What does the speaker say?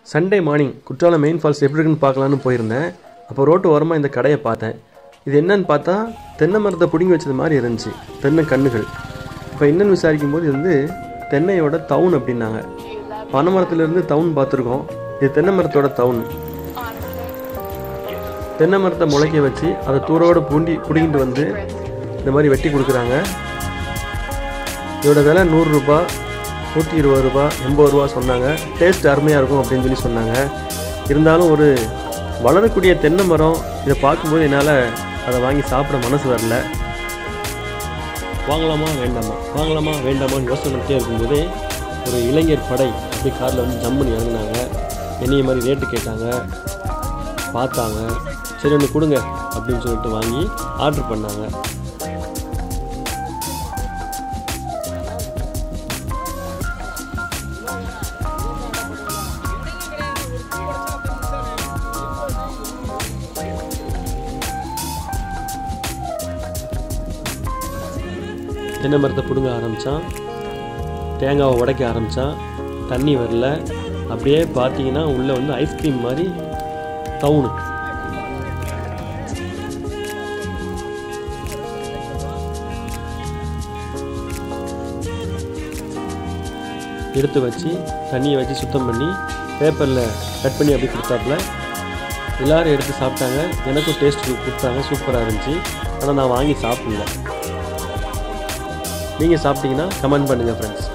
Sunday morning Courtallam main falls எப்படி இருக்குன்னு பார்க்கலான்னு போயிருந்தேன் அப்போ ரோட்டு ஓரமாக இந்த கடையை பார்த்தேன் இது என்னன்னு பார்த்தா தென்னை மரத்தை பிடுங்கி வச்சது மாதிரி இருந்துச்சு தென்னை கண்ணுகள் இப்போ என்னன்னு விசாரிக்கும் போது இது வந்து தென்னையோட தவுன் அப்படின்னாங்க பனை மரத்துலேருந்து தவுன் பார்த்துருக்கோம் இது தென்னை மரத்தோட தவுன் தென்னை மரத்தை முளைக்க வச்சு அதை தூரோடு பூண்டி பிடிங்கிட்டு வந்து இந்த மாதிரி வெட்டி கொடுக்குறாங்க இதோட விலை நூறுரூபா நூற்றி இருபது ரூபா எண்பது ரூபா சொன்னாங்க டேஸ்ட் அருமையாக இருக்கும் அப்படின்னு சொல்லி சொன்னாங்க இருந்தாலும் ஒரு வளரக்கூடிய தென்னை மரம் இதை பார்க்கும்போது என்னால் அதை வாங்கி சாப்பிட மனசு வரல வாங்கலாமா வேண்டாமா வாங்கலாமா வேண்டாமான்னு யோசனை பண்ணிட்டே இருக்கும்போதே ஒரு இளைஞர் படை அப்படியே காரில் வந்து ஜம்முன்னு இறங்குனாங்க என்னைய மாதிரி ரேட்டு கேட்டாங்க பார்த்தாங்க சரி ஒன்று கொடுங்க அப்படின்னு சொல்லிட்டு வாங்கி ஆர்டர் பண்ணாங்க தென்னை மரத்தை பிடுங்க ஆரம்பித்தான் தேங்காவை உடைக்க ஆரம்பித்தான் தண்ணி வரல அப்படியே பார்த்தீங்கன்னா உள்ளே வந்து ஐஸ்கிரீம் மாதிரி தவுனு எடுத்து வச்சு தண்ணியை வச்சு சுத்தம் பண்ணி பேப்பரில் கட் பண்ணி அப்படி கொடுத்தாப்புல எல்லாரும் எடுத்து சாப்பிட்டாங்க எனக்கும் டேஸ்ட் கொடுத்தாங்க சூப்பராக இருந்துச்சு ஆனால் நான் வாங்கி சாப்பிடல நீங்கள் சாப்பிட்டீங்கன்னா கமெண்ட் பண்ணுங்கள் ஃப்ரெண்ட்ஸ்